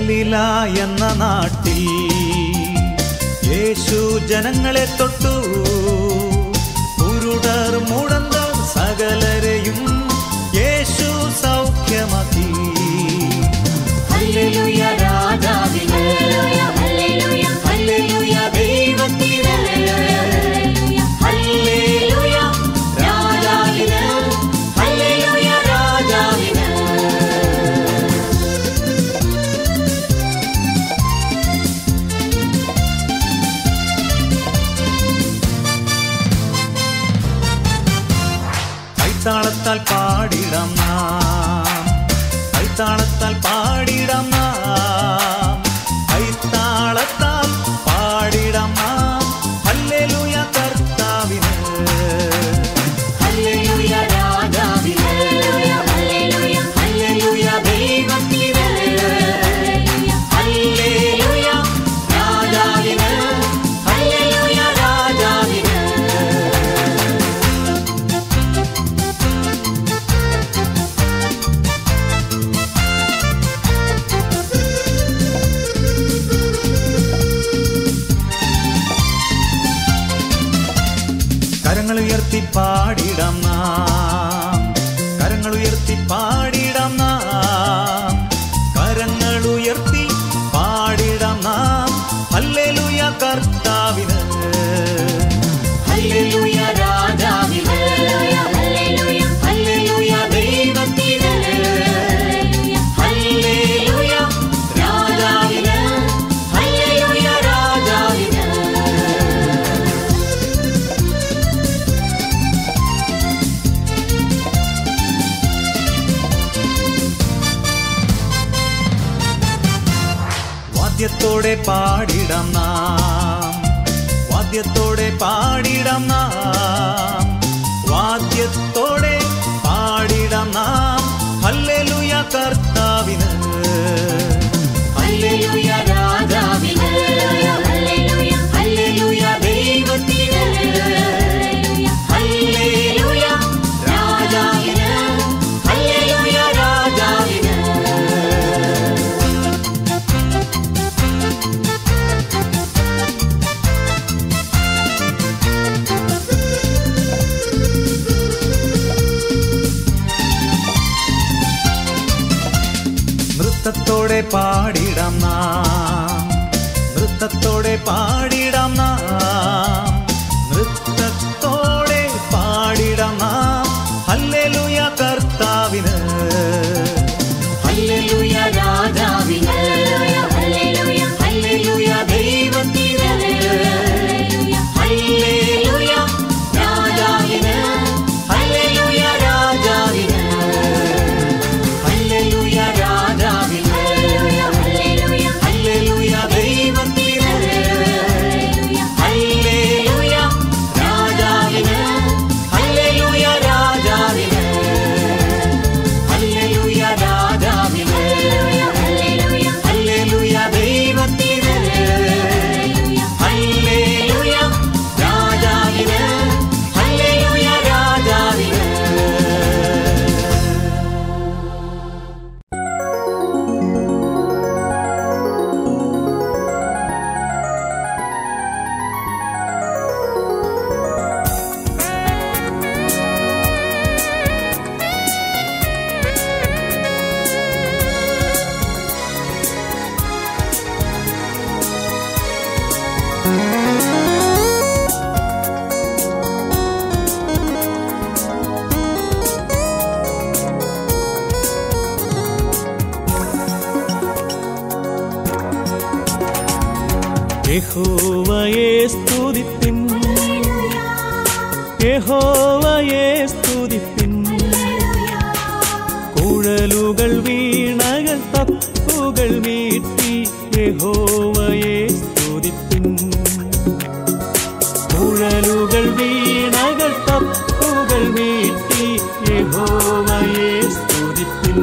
ഗലീല എന്ന നാട്ടിൽ യേശു ജനങ്ങളെ തൊട്ടു കുരുടർ മുടന്തർ സകലരെയും യേശു സൗഖ്യമാക്കി ഹല്ലേലൂയ രാജാവിന് ഹല്ലേലൂയ ഹല്ലേലൂയ ദൈവത്തിന് ഹല്ലേലൂയ രാജാവിന് ഹല്ലേലൂയ രാജാവിന് കൈത്താളത്താൽ പാടിടാം നാം കൈത്താളത്താൽ പാടിടാം നാം കൈത്താളത്താൽ പാടിടാം നാം ഹല്ലേലൂയ കർത്താവിന് ഹല്ലേലൂയ രാജാവിന് ഹല്ലേലൂയ ഹല്ലേലൂയ ദൈവത്തിന് ഹല്ലേലൂയ രാജാവിന് ഹല്ലേലൂയ രാജാവിന് കരങ്ങൾ ഉയർത്തി പാടിടാം നാം കരങ്ങൾ ഉയർത്തി പാടിടാം നാം കരങ്ങൾ ഉയർത്തി പാടിടാം നാം ഹല്ലേലൂയ കർത്താവിന് ഹല്ലേലൂയ രാജാവിന് ഹല്ലേലൂയ ഹല്ലേലൂയ ദൈവത്തിന് ഹല്ലേലൂയ രാജാവിന് ഹല്ലേലൂയ രാജാവിന് വാദ്യത്തോടെ പാടിടാം നാം വാദ്യത്തോടെ പാടിടാം നാം വാദ്യത്തോടെ പാടിടാം നാം ഹല്ലേലൂയ കർത്താവിന് ഹല്ലേലൂയ രാജാവിന് ഹല്ലേലൂയ ഹല്ലേലൂയ ദൈവത്തിന് ഹല്ലേലൂയ രാജാവിന് ഹല്ലേലൂയ രാജാവിന് നൃത്തത്തോടെ പാടിടാം നാം നൃത്തത്തോടെ പാടിടാം നാം നൃത്തത്തോടെ പാടിടാം നാം ഹല്ലേലൂയ കർത്താവിന് ഹല്ലേലൂയ രാജാവിന് ഹല്ലേലൂയ ഹല്ലേലൂയ ദൈവത്തിന് ഹല്ലേലൂയ രാജാവിന് ഹല്ലേലൂയ രാജാവിന് ഹല്ലേലൂയ രാജാവിന് ഹല്ലേലൂയ ഹല്ലേലൂയ ദൈവത്തിന് ഹല്ലേലൂയ രാജാവിന് ഹല്ലേലൂയ രാജാവിന് ഹല്ലേലൂയ രാജാവിന് ഹല്ലേലൂയ ഹല്ലേലൂയ ദൈവത്തിന് ഹല്ലേലൂയ രാജാവിന് ഹല്ലേലൂയ രാജാവിന് യഹോവയെ സ്തുതിപ്പിൻ യഹോവയെ സ്തുതിപ്പിൻ കുഴലുകൾ വീണകൾ തപ്പുകൾ മീട്ടി യഹോവയെ സ്തുതിപ്പിൻ കുഴലുകൾ വീണകൾ തപ്പുകൾ മീട്ടി യഹോവയെ സ്തുതിപ്പിൻ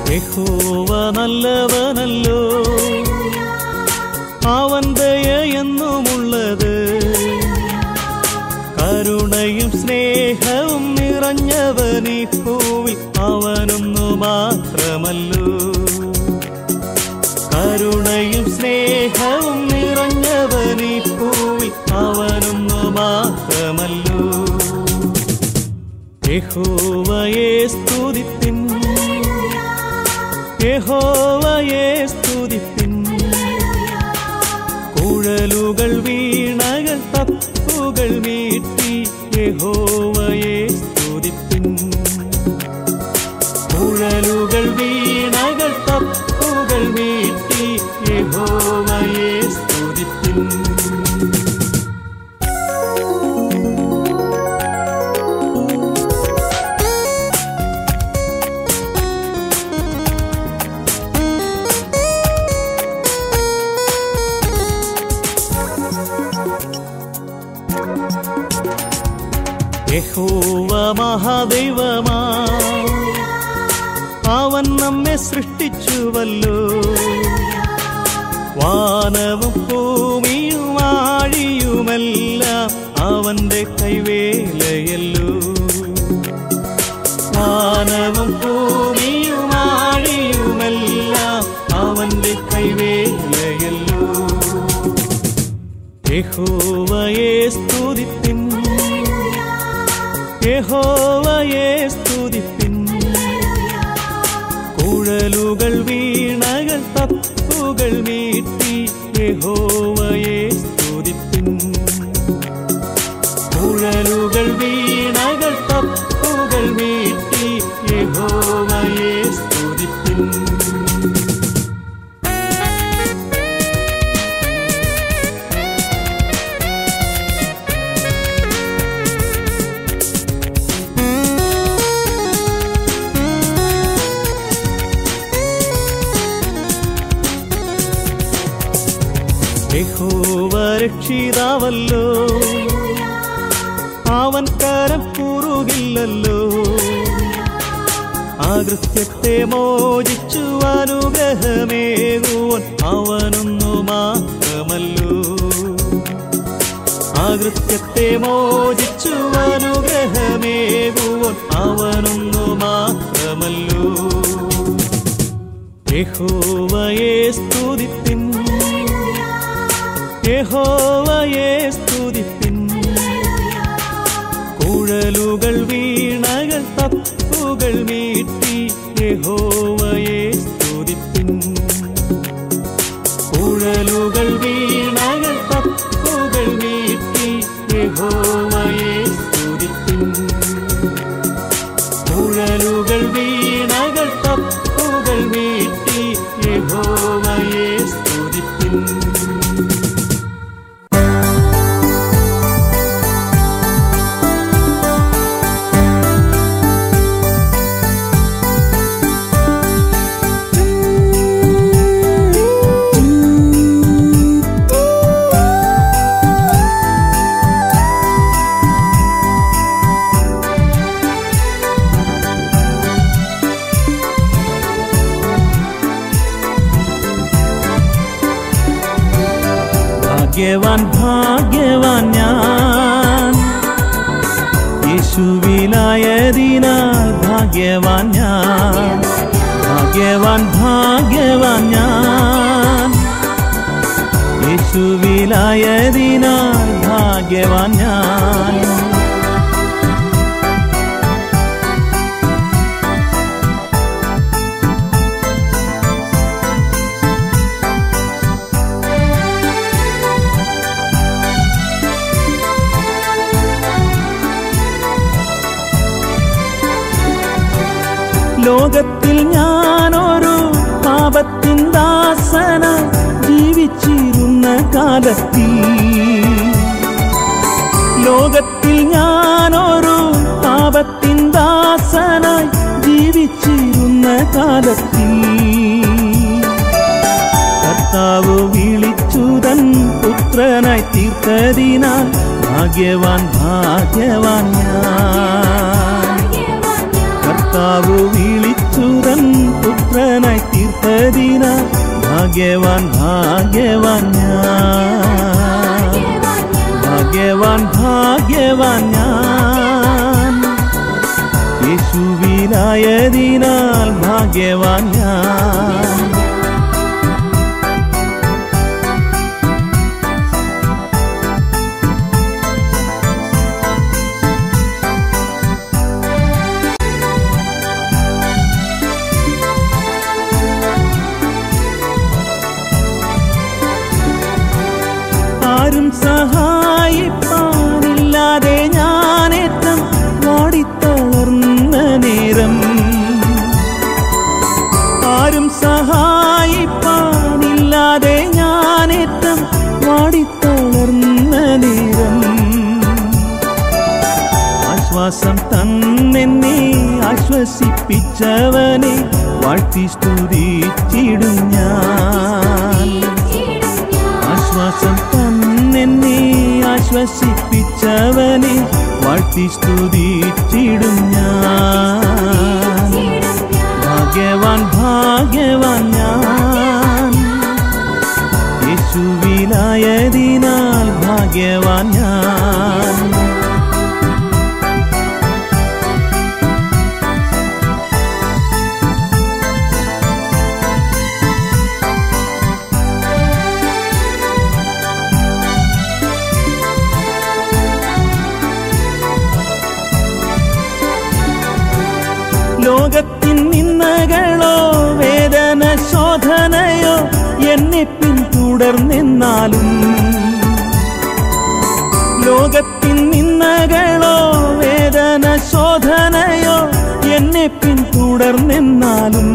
യഹോവ നല്ലവനല്ലോ അവൻ ദയ എന്നുമുള്ളത് കരുണയും സ്നേഹവും നിറഞ്ഞവനീ ഭൂവിൽ അവനൊന്നു മാത്രമല്ലോ കരുണയും സ്നേഹവും നിറഞ്ഞവനീ ഭൂവിൽ അവനൊന്നു മാത്രമല്ലോ യഹോവയെ സ്തുതിപ്പിൻ യഹോവയെ സ്തുതിപ്പിൻ കുഴലുകൾ വീണകൾ തപ്പുകൾ മീട്ടി യഹോവയെ സ്തുതിപ്പിൻ കുഴലുകൾ വീണകൾ തപ്പുകൾ മീട്ടി യഹോവയെ സ്തുതിപ്പിൻ യഹോവ മഹാദൈവമാ അവൻ നമ്മെ സൃഷ്ടിച്ചുവല്ലോ വാനവും ഭൂമിയും ആഴിയുമെല്ലാം അവന്റെ കൈവേലയല്ലോ വാനവും ഭൂമിയും ആഴിയുമെല്ലാം അവന്റെ കൈവേലയല്ലോ യഹോവയെ സ്തുതിപ്പിൻ യഹോവയെ സ്തുതിപ്പിൻ കുഴലുകൾ വീണകൾ തപ്പുകൾ മീട്ടി യഹോവയെ സ്തുതിപ്പിൻ കുഴലുകൾ വീണകൾ തപ്പുകൾ മീട്ടി യഹോവയെ സ്തുതിപ്പിൻ യഹോവ രക്ഷിതാവല്ലോ അവൻ കരം കുറുകില്ലല്ലോ ആകൃത്യത്തെ മോചിച്ചു അനുഗ്രഹമേകുവൻ അവനൊന്നു മാത്രമല്ലോ ആകൃത്യത്തെ മോചിച്ചു അനുഗ്രഹമേകുവൻ അവനൊന്നു മാത്രമല്ലോ യഹോവയെ സ്തുതിപ്പിൻ യഹോവയെ സ്തുതിപ്പിൻ കുഴലുകൾ വീണകൾ തപ്പുകൾ മീട്ടി യഹോവയെ സ്തുതിപ്പിൻ കുഴലുകൾ വീണകൾ തപ്പുകൾ മീട്ടി യഹോവയെ സ്തുതിപ്പിൻ കുഴലുകൾ വീണകൾ തപ്പുകൾ മീട്ടി യഹോവയെ സ്തുതിപ്പിൻ ഭാഗ്യവാൻ ഭാഗ്യവാൻ ഞാൻ യേശുവിലായതിനാൽ ഭാഗ്യവാൻ ഞാൻ ഭാഗ്യവാൻ ഭാഗ്യവാൻ ഞാൻ യേശുവിലായതിനാൽ ഭാഗ്യവാൻ ഞാൻ ലോകത്തിൽ ഞാനൊരു പാപത്തിൻ ദാസന ജീവിച്ചിരുന്ന കാലത്തിൽ ലോകത്തിൽ ഞാനൊരു പാപത്തിൻ ദാസനായി ജീവിച്ചിരുന്ന കാലത്തിൽ കർത്താവ് വിളിച്ചുതൻ പുത്രനായി തീർത്തതിനാൽ ഭാഗ്യവാൻ ഭാഗ്യവാൻ ഞാൻ കർത്താവ് വിളിച്ചുതൻ പുത്ര ഭാഗ്യവാൻ ഭാഗ്യവാൻ ഞാൻ ഭാഗ്യവാൻ ഭാഗ്യവാൻ ഞാൻ യേശുവിനായതിനാൽ ഭാഗ്യവാൻ ഞാൻ ആരും സഹായിപ്പാനില്ലാതെ ഞാനേറ്റം വാടിത്തളർന്ന നേരം ആരും സഹായിപ്പാനില്ലാതെ ഞാനേറ്റം വാടിത്തളർന്ന നേരം ആശ്വാസം തന്നെന്നെ ആശ്വസിപ്പിച്ചവനെ വാഴ്ത്തി സ്തുതിച്ചിടും ഞാൻ ആശ്വാസം തന്നെന്നെ ആശ്വസിപ്പിച്ചവനെ വാഴ്ത്തി സ്തുതിച്ചിടും ഞാൻ ഭാഗ്യവാൻ ഭാഗ്യവാൻ ഞാൻ യേശുവിനായതിനാൽ ഭാഗ്യവാൻ ഞാൻ ലോകത്തിൻ നിന്നകളോ വേദന ശോധനയോ എന്നെ പിന്തുടർന്നെന്നാലും ലോകത്തിൻ നിന്നകളോ വേദന ശോധനയോ എന്നെ പിന്തുടർന്നെന്നാലും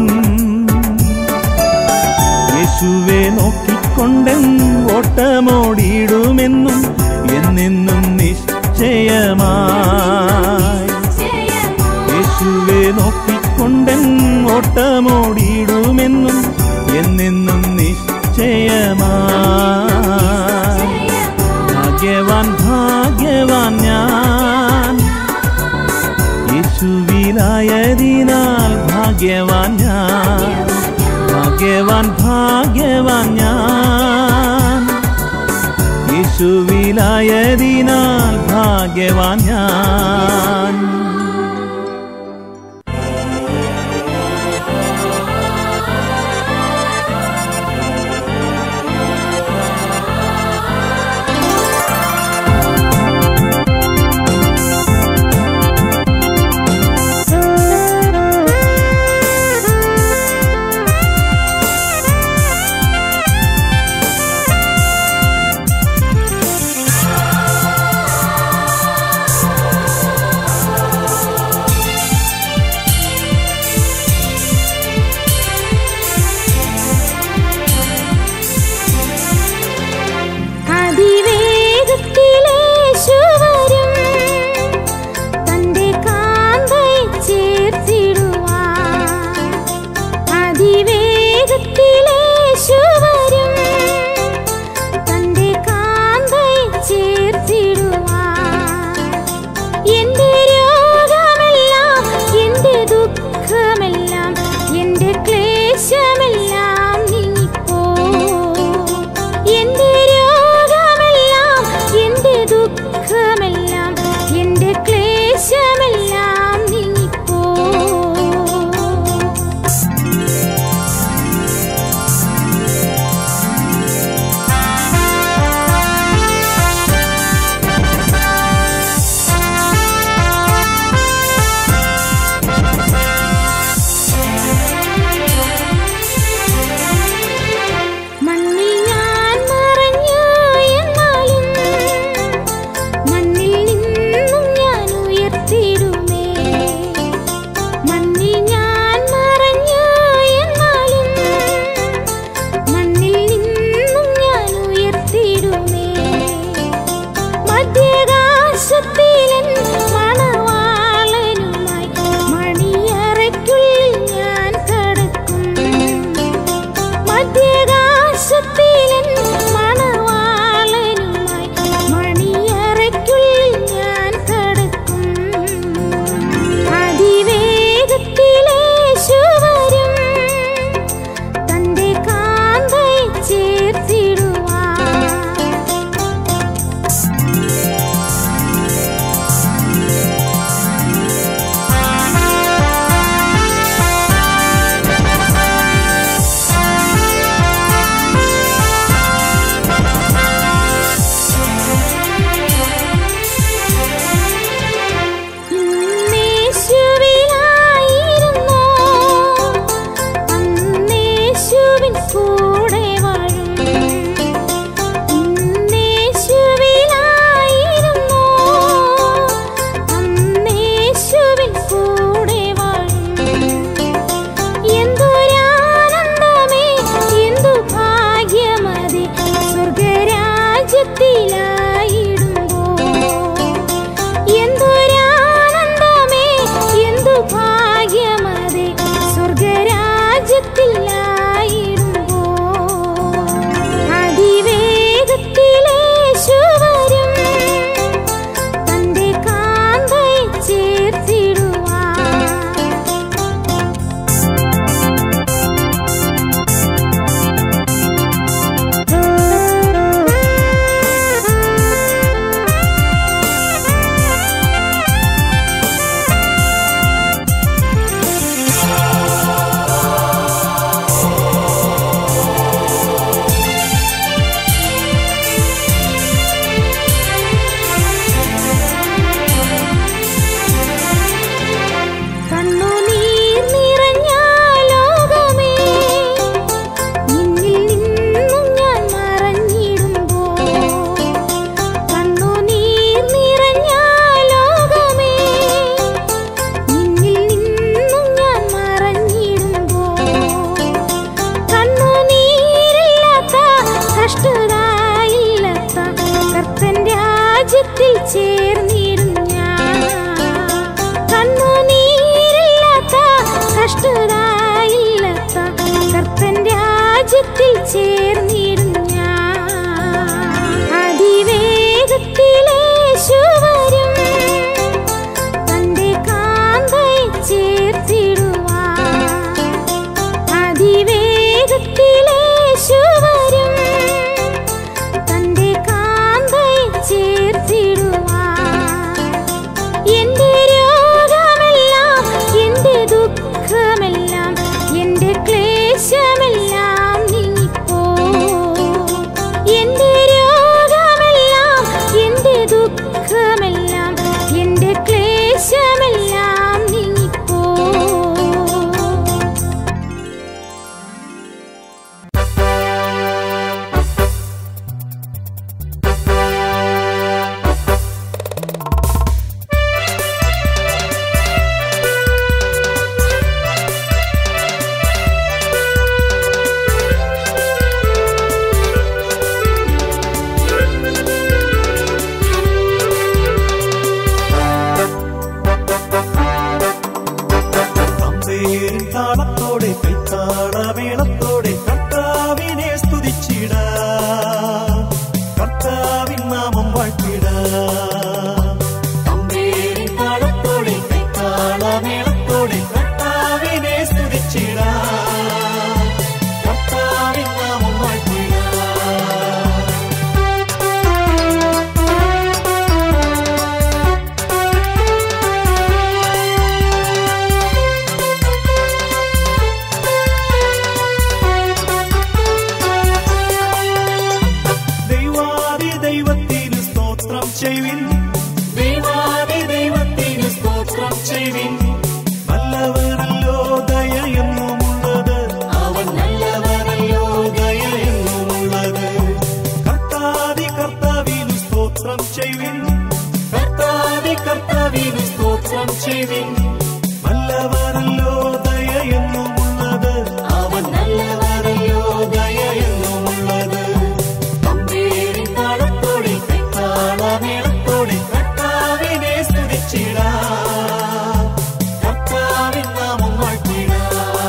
യേശുവെ നോക്കിക്കൊണ്ടെൻ ഓട്ടമോടിയിടുമെന്നും എന്നെന്നും നിശ്ചയമായി യേശുവെ നോക്കിക്കൊണ്ടെൻ ഓട്ടമോടിയിടുമെന്നും എന്നെന്നും നിശ്ചയമായി ഭാഗ്യവാൻ ഭാഗ്യവാൻ ഞാൻ യേശുവിലായതിനാൽ ഭാഗ്യവാൻ ഞാൻ ഭാഗ്യവാൻ ഭാഗ്യവാൻ ഞാൻ യേശുവിലായതിനാൽ ഭാഗ്യവാൻ ഞാൻ അതിവേഗത്തിലേശുവരും തന്റെ കാന്തയെ ചേർത്തിടുവാൻ അതിവേഗത്തിലേശുവരും തന്റെ കാന്തയെ ചേർത്തിടുവാൻ എന്റെ രോഗമെല്ലാം എന്റെ ദുഃഖമെല്ലാം എന്റെ ക്ലേശമെല്ലാം നീങ്ങിപ്പോ എന്റെ രോഗമെല്ലാം എന്റെ ദുഃഖമെല്ലാം എന്റെ ക്ലേശമെല്ലാം നീങ്ങിപ്പോ രാജ്യത്തിലായിരുമ്പോ അതിവേഗത്തിലേശു വരും തന്റെ കാന്തയെ ചേർത്തിടുവാൻ കണ്ണുനീർ നിറഞ്ഞ ലോകമേ നിന്നിൽ നിന്നും ഞാൻ മറഞ്ഞിടുമ്പോൾ കണ്ണുനീർ നിറഞ്ഞ ലോകമേ നിന്നിൽ നിന്നും ഞാൻ മറഞ്ഞിടുമ്പോൾ കണ്ണുനീരില്ലാത്ത കഷ്ടതായില്ലാത്ത കർത്തൻ രാജ്യത്തിൽ ചേർന്നിടും ഞാൻ കണ്ണുനീരില്ലാത്ത കഷ്ടതായില്ലാത്ത കർത്തൻ രാജ്യത്തിൽ ചേർന്നിടും ഞാൻ അതിവേഗത്തിലേശു വരും തന്റെ കാന്തയെ ചേർത്തിടുവാൻ അതിവേഗത്തിലേശു വരും തന്റെ കാന്തയെ ചേർത്തിടുവാൻ എന്റെ രോഗമെല്ലാം എന്റെ ദുഃഖമെല്ലാം എന്റെ ക്ലേശമെല്ലാം നീങ്ങിപ്പോ എന്റെ രോഗമെല്ലാം എന്റെ ദുഃഖമെല്ലാം എന്റെ ക്ലേശമെല്ലാം നീങ്ങിപ്പോ തമ്പേരിൻ താളത്തോടെ കൈത്താളമേളത്തോടെ കർത്താവിനെ സ്തുതിച്ചിട കർത്താവിൻ നാമം വാഴ്ത്തിട തമ്പേരിൻ താളത്തോടെ കൈത്താളമേളത്തോടെ കർത്താവിനെ സ്തുതിച്ചിട കർത്താവിൻ നാമം വാഴ്ത്തിട ദൈവാദി ദൈവത്തിന് സ്തോത്രം ചെയ്വിൻ ദൈവാദി ദൈവത്തിന് സ്തോത്രം ചെയ്വിൻ നല്ലവനല്ലോ ദയയെന്നുമുള്ളത് അവൻ നല്ലവനല്ലോ ദയയെന്നുമുള്ളത് കർത്താതി കർത്താവിന് സ്തോത്രം ചെയ്വിൻ കർത്താതി കർത്താവിന് സ്തോത്രം ചെയ്വിൻ നല്ലവനല്ലോ ദയയെന്നുമുള്ളത് അവൻ നല്ലവനല്ലോ ദയയെന്നുമുള്ളത് തമ്പേരിൻ താളത്തോടെ കൈത്താളമേളത്തോടെ കർത്താവിനെ സ്തുതിച്ചിടാ കർത്താവിൻ നാമം വാഴ്ത്തിടാ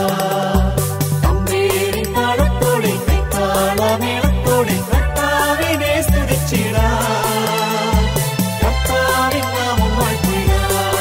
തമ്പേരിൻ താളത്തോടെ കൈത്താളമേളത്തോടെ കർത്താവിനെ സ്തുതിച്ചിടാ കർത്താവിൻ നാമം വാഴ്ത്തിടാ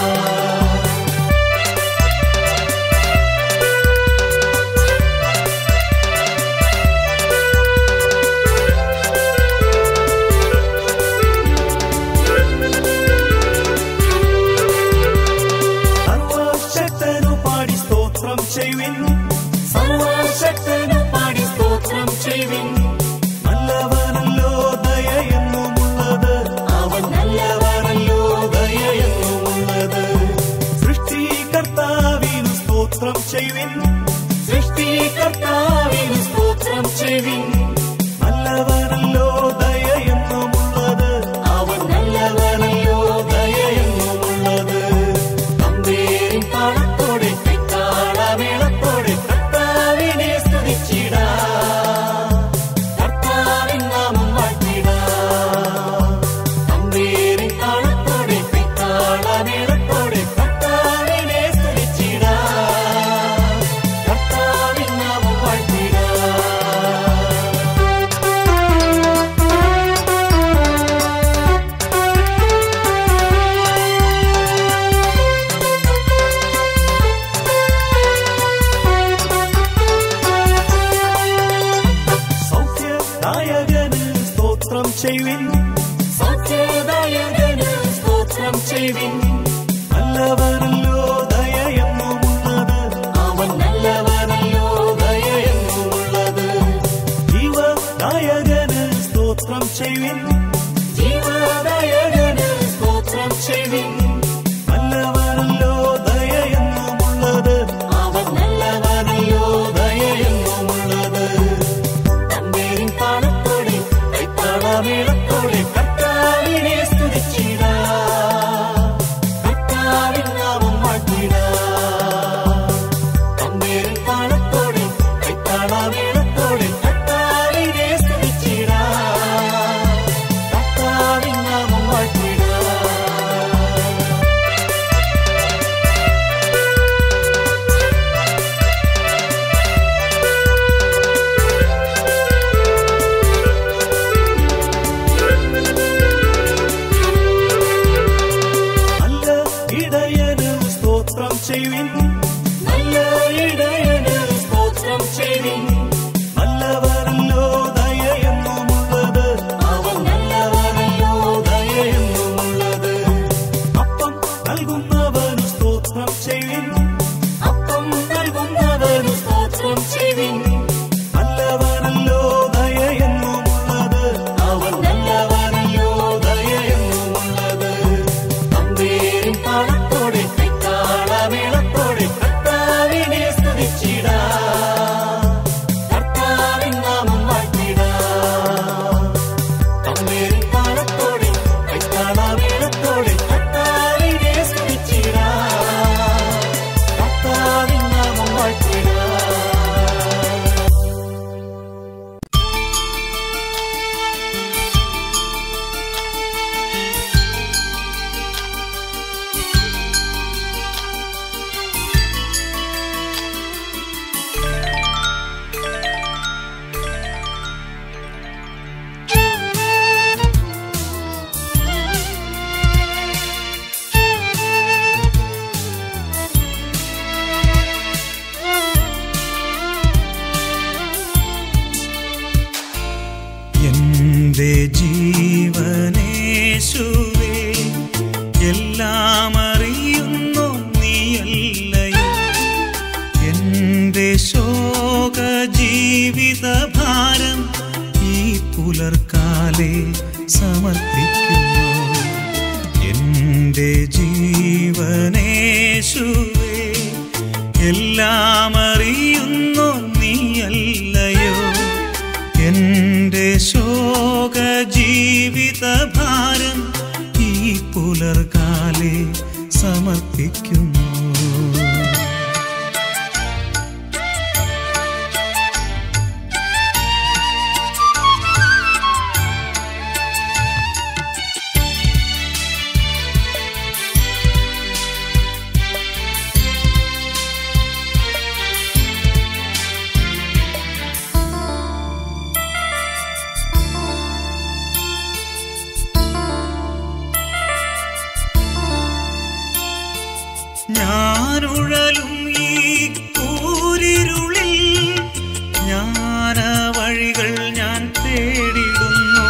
സർവശക്തനു പാടി സ്തോത്രം ചെയ്വിൻ സർവശക്തനു പാടി സ്തോത്രം ചെയ്വിൻ നല്ലവനല്ലോ ദയയെന്നുമുള്ളത് അവൻ നല്ലവനല്ലോ ദയയെന്നുമുള്ളത് സൃഷ്ടികർത്താവിനു സ്തോത്രം ചെയ്വിൻ സൃഷ്ടികർത്താവിനു സ്തോത്രം ചെയ്വിൻ നല്ലവനല്ലോ ദയയെന്നുമുള്ളത് അവൻ നല്ലവനല്ലോ ദയയെന്നുമുള്ളത് തമ്പേരിൻ താളത്തോടെ കൈത്താളമേളത്തോടെ കർത്താവിനെ സ്തുതിച്ചിടാ കർത്താവിൻ നാമം വാഴ്ത്തിടാ തമ്പേരിൻ താളത്തോടെ കൈത്താളമേളത്തോടെ കർത്താവിനെ സ്തുതിച്ചിടാ കർത്താവിൻ ചെയ്യുവിൻ സത്യദായകന് സ്തോത്രം ചെയ്യുവിൻ നല്ലവനല്ലോ ദയയെന്നുമുള്ളത് അവൻ നല്ലവനല്ലോ ദയയെന്നുമുള്ളത് ജീവദായകന് സ്തോത്രം ചെയ്യുവിൻ ജീവദായകന് സ്തോത്രം ചെയ്യുവിൻ നല്ലവനല്ലോ ദയയെന്നുമുള്ളത് അവൻ നല്ലവനല്ലോ ദയയെന്നുമുള്ളത് തമ്പേരിൻ താളത്തോടെ കൈത്താളമേളത്തോടെ കർത്താവിനെ സ്തുതിച്ചിടാ കർത്താവിൻ നാമം വാഴ്ത്തിടാ തമ്പേരിൻ താളത്തോടെ കൈത്താളമേളത്തോടെ കർത്താവിനെ സ്തുതിച്ചിടാ കർത്താവിൻ നാമം വാഴ്ത്തിടാ നല്ല ഇടയന് സ്തോത്രം ചെയ്യുവിൻ നല്ല ഇടയന് സ്തോത്രം ചെയ്യുവിൻ നല്ലവരല്ലോ ദയയെന്നുമുള്ളത് അവൻ നല്ലവരല്ലോ ദയയെന്നുമുള്ളത് അപ്പം നൽകുന്നവന് സ്തോത്രം ചെയ്യുവിൻ അപ്പം നൽകുന്നവന് സ്തോത്രം ചെയ്യുവിൻ നല്ലവനല്ലോ ദയയെന്നുമുള്ളത് അവൻ നല്ലവനല്ലോ ദയയെന്നുമുള്ളത് തമ്പേരിൻ താളത്തോടെ കൈത്താളമേളത്തോടെ കർത്താവിനെ സ്തുതിച്ചിടാ കർത്താവിൻ നാമം വാഴ്ത്തിടാ തമ്പേരിൻ താളത്തോടെ കൈത്താളമേളത്തോടെ കർത്താവിനെ സ്തുതിച്ചിടാ കർത്താവിൻ നാമം വാഴ്ത്തിടാ എന്റെ ജീവനേശുവേ എല്ലാം അറിയുന്നു നീയല്ലയോ എന്റെ ശോക ജീവിത ഭാരം ഈ പുലർക്കാലെ സമർപ്പിക്കുന്നു എന്റെ ജീവനേശുവേ എല്ലാം അറിയുന്നു നീയല്ലയോ എന്റെ ശോക ജീവിത ഭാരം ഈ പുലർകാലെ സമർപ്പിക്കുന്നു ഞാനുഴലും ഈ കൂരിരുളിൽ ജ്ഞാന വഴികൾ ഞാൻ തേടിടുന്നു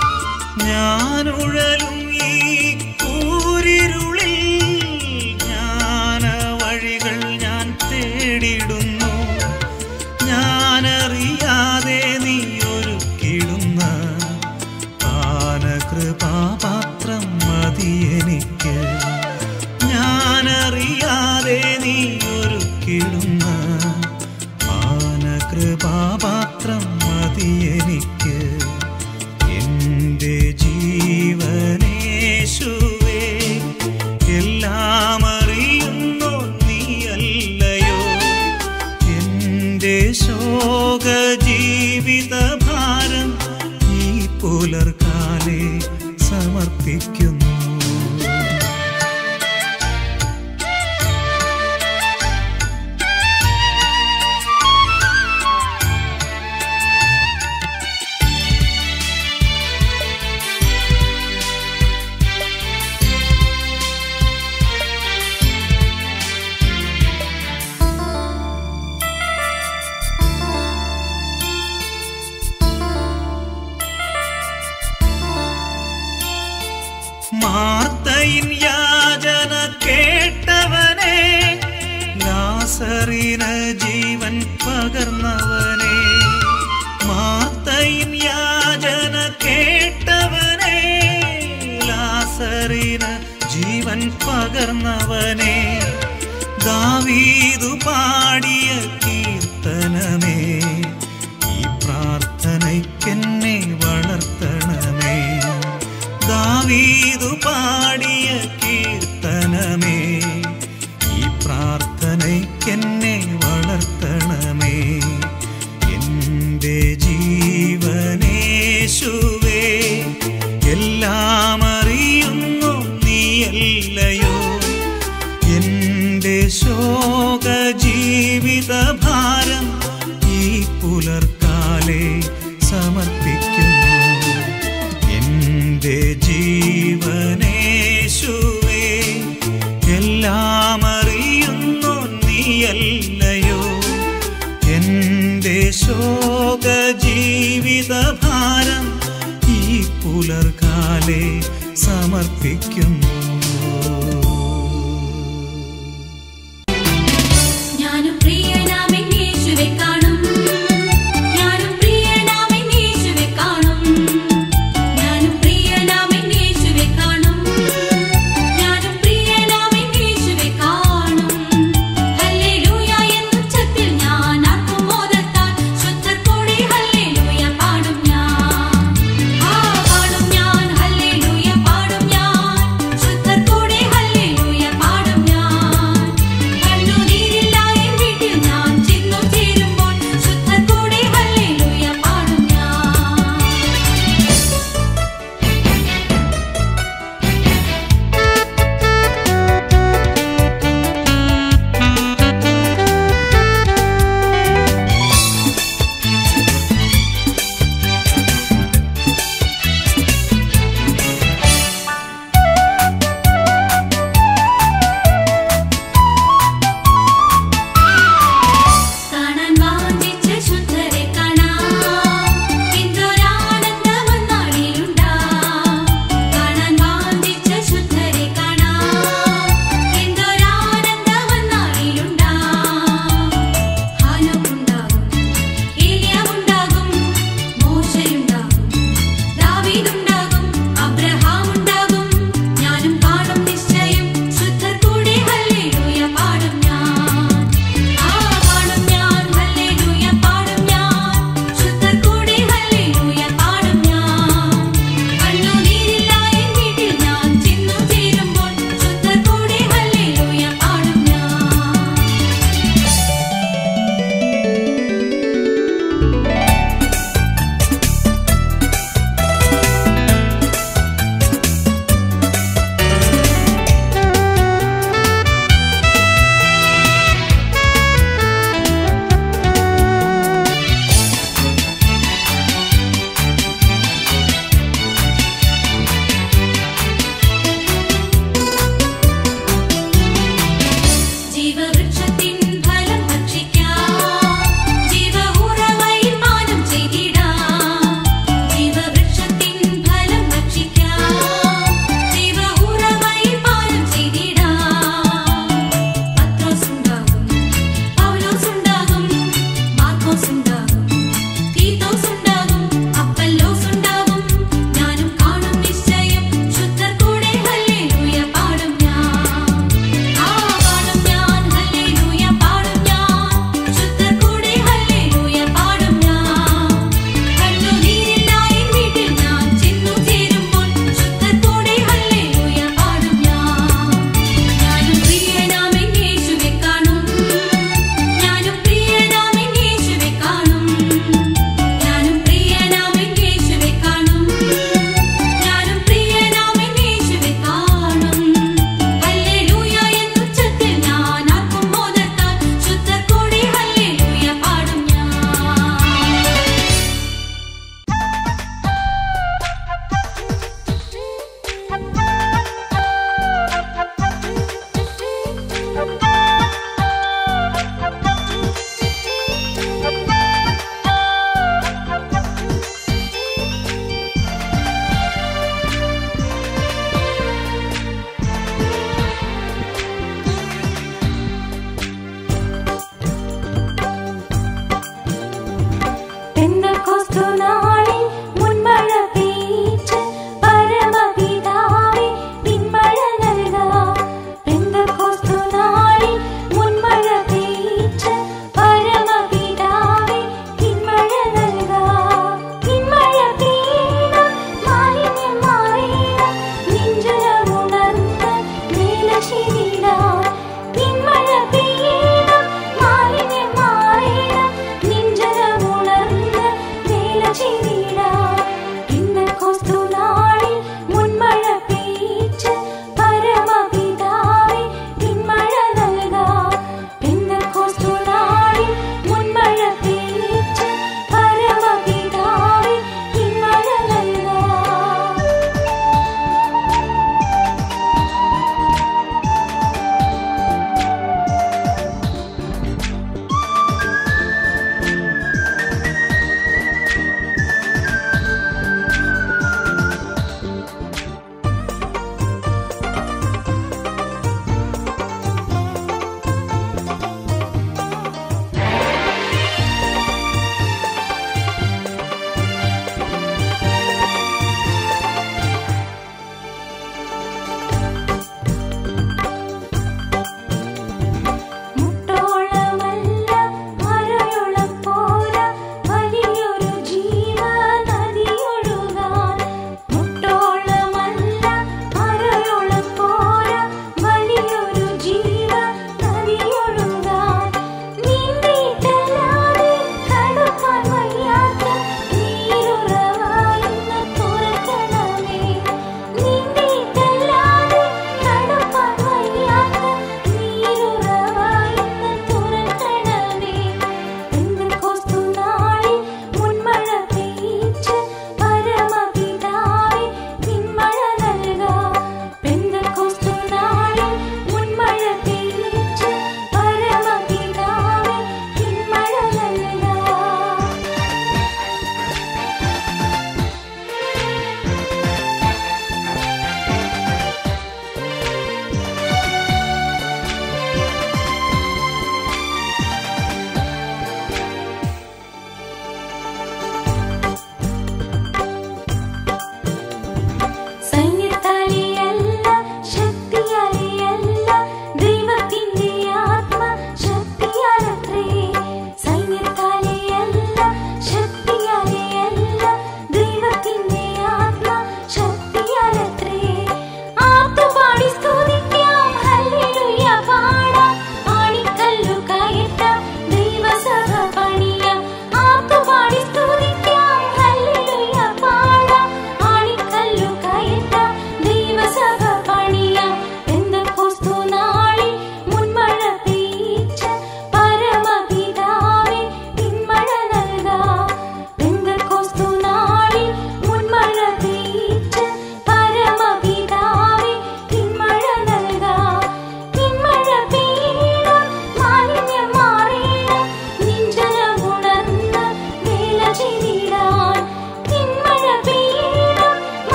ഞാനുഴലും ഈ കൂരിരുളിൽ ജ്ഞാന വഴികൾ ഞാൻ തേടിടുന്നു ഞാനറിയാതെ നീ ഒരുക്കിടുന്ന പാനകൃപാപാത്രം മതി എനിക്ക് ഞാനറിയാതെ നീ ഒരുക്കിടുന്ന പാനകൃപാപാത്രം മതി എനിക്ക് എന്റെ ജീവനേശുവേ എല്ലാം അറിയുന്നു നീയല്ലയോ എന്റെ ശോക ജീവിത ഭാരം ഈ പുലർക്കാലെ സമർപ്പിക്കുന്നു മാർത്തയിൻ യാചന കേട്ടവനെ ലാസറിന് ജീവൻ പകർന്നവനെ മാർത്തയിൻ യാചന കേട്ടവനെ ലാസറിന് ജീവൻ പകർന്നവനെ ദാവീദു പാടിയ കീർത്തനമേ ഈ പ്രാർത്ഥനയ്ക്കെന്നെ വളർത്തണമേ ദാവീദു പാടിയ കീർത്തനമേ ഈ പ്രാർത്ഥനയ്ക്കെന്നെ വളർത്തണമേ എൻ്റെ ജീവനേശുവേ എല്ലാം അറിയുന്നു നീയല്ലയോ എൻ്റെ ശോക ജീവിത ഭാരം ഈ പുലർക്കാലെ സമർപ്പിക്കുന്നു എൻ്റെ ജീവനേശുവേ എല്ലാം അറിയുന്നു നീയല്ലയോ എൻ്റെ ശോക ജീവിത ഭാരം ഈ പുലർക്കാലെ സമർപ്പിക്കുന്നു